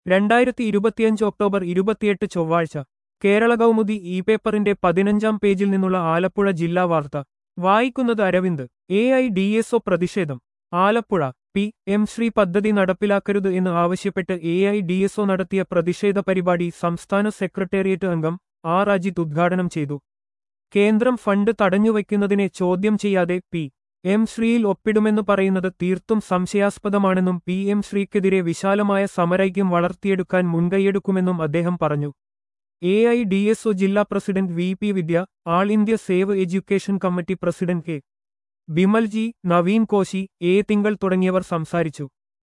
രണ്ടായിരത്തി ഇരുപത്തിയഞ്ച് ഒക്ടോബർ ഇരുപത്തിയെട്ട് ചൊവ്വാഴ്ച കേരള കൗമുദി ഇ പേപ്പറിന്റെ പതിനഞ്ചാം പേജിൽ നിന്നുള്ള ആലപ്പുഴ ജില്ലാ വാർത്ത വായിക്കുന്നത് Aravind A I D S O പ്രതിഷേധം ആലപ്പുഴ പി എം ശ്രീ പദ്ധതി നടപ്പിലാക്കരുത് എന്ന് ആവശ്യപ്പെട്ട് A I D S O നടത്തിയ പ്രതിഷേധ പരിപാടി സംസ്ഥാന സെക്രട്ടേറിയറ്റ് അംഗം ആർ അജിത് ഉദ്ഘാടനം ചെയ്തു കേന്ദ്രം ഫണ്ട് തടഞ്ഞുവയ്ക്കുന്നതിനെ ചോദ്യം ചെയ്യാതെ പി എം ശ്രീയിൽ ഒപ്പിടുമെന്ന് പറയുന്നത് തീർത്തും സംശയാസ്പദമാണെന്നും പി എം ശ്രീക്കെതിരെ വിശാലമായ സമരൈക്യം വളർത്തിയെടുക്കാൻ മുൻകൈയെടുക്കുമെന്നും അദ്ദേഹം പറഞ്ഞു A I D S O ജില്ലാ president V P Vidya all India save education committee president K Bimalji Naveen Koshy A തിങ്കൾ തുടങ്ങിയവർ സംസാരിച്ചു